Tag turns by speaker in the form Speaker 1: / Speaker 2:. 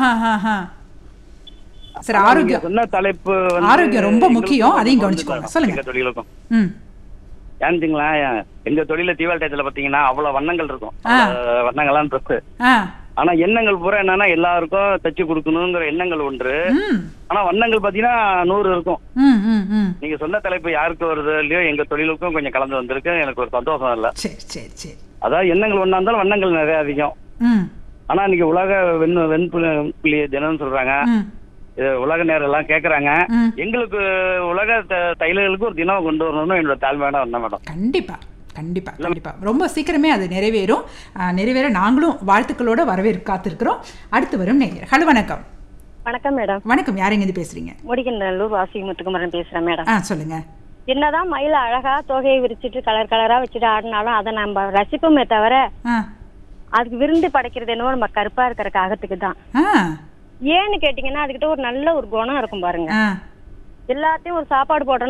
Speaker 1: ஆஹா ஆஹா சரி
Speaker 2: நீங்க
Speaker 1: ஆரோக்கியம்
Speaker 2: சொன்ன தலைப்பு வந்து
Speaker 1: ஆரோக்கியம் ரொம்ப முக்கியம்.
Speaker 2: எங்களுக்கும்
Speaker 1: அதையும்
Speaker 2: கொஞ்சம்
Speaker 1: கவனிச்சுக்கோங்க.
Speaker 2: பொருந்தும்
Speaker 1: சொல்லுங்க.
Speaker 2: எங்க தொழிலுக்கும்
Speaker 1: ம்
Speaker 2: ஏன்னுங்களா எங்க தொழில தீபாவளி டயத்துல பாத்தீங்கன்னா அவ்வளவு வண்ணங்கள் இருக்கும்
Speaker 1: ஆ.
Speaker 2: அவ்வளவு வண்ணங்கள்லாம் ட்ரெஸ்
Speaker 1: ஆ
Speaker 2: ஆனா எண்ணங்கள் பூரா என்னன்னா எல்லாருக்கும் தச்சு கொடுக்கணுங்கிற எண்ணங்கள் ஒன்று
Speaker 1: ம்
Speaker 2: ஆனா வண்ணங்கள் பாத்தீங்கன்னா நூறு இருக்கும்
Speaker 1: ம் ம் ம்
Speaker 2: நீங்க சொன்ன தலைப்பு யாருக்கு வருது இல்லையோ எங்க தொழிலுக்கும் கொஞ்சம் கலந்து வந்திருக்கு எனக்கு ஒரு சந்தோஷம் இல்ல
Speaker 1: சரி சரி சரி
Speaker 2: அதாவது எண்ணங்கள் ஒண்ணா இருந்தாலும் வண்ணங்கள் நிறைய அதிகம்
Speaker 1: ம்
Speaker 2: ஆனா இன்னைக்கு உலக வெண் வெண்புலி தினம்னு சொல்றாங்க
Speaker 1: ம்
Speaker 2: இது உலக நேரம் எல்லாம் கேக்குறாங்க
Speaker 1: ம்
Speaker 2: எங்களுக்கு உலக த- தைலர்களுக்கு ஒரு தினம் கொண்டு வரணும்னு என்னோட தாழ்மையான வந்தேன் மேடம்
Speaker 1: கண்டிப்பா கண்டிப்பா கண்டிப்பா ரொம்ப சீக்கிரமே அது நிறைவேறும் ஆ, நிறைவேற நாங்களும் வாழ்த்துக்களோட வரவேற்க காத்திருக்கிறோம் அடுத்து வரும் நேயர் ஹலோ வணக்கம்
Speaker 3: வணக்கம் மேடம்
Speaker 1: வணக்கம் யாருங்க இது பேசுறீங்க
Speaker 3: முடிக்கின்றலூர் வாசி முத்துக்குமரன் பேசுறேன் மேடம்
Speaker 1: ஆ சொல்லுங்க
Speaker 3: என்னதான் மயில் அழகா தொகையை விரிச்சிட்டு கலர் கலரா வச்சுட்டு ஆடினாலும் அதை நம்ம ரசிப்போமே தவிர
Speaker 1: ஆ
Speaker 3: அதுக்கு விருந்து படைக்கிறது என்னவோ நம்ம கருப்பா இருக்கிற காகத்துக்கு தான்
Speaker 1: ஆ
Speaker 3: ஏன்னு கேட்டீங்கன்னா அதுகிட்ட ஒரு நல்ல ஒரு குணம் இருக்கும் பாருங்க
Speaker 1: ஆ
Speaker 3: எல்லாத்தையும் ஒரு சாப்பாடு போட்டோம்னா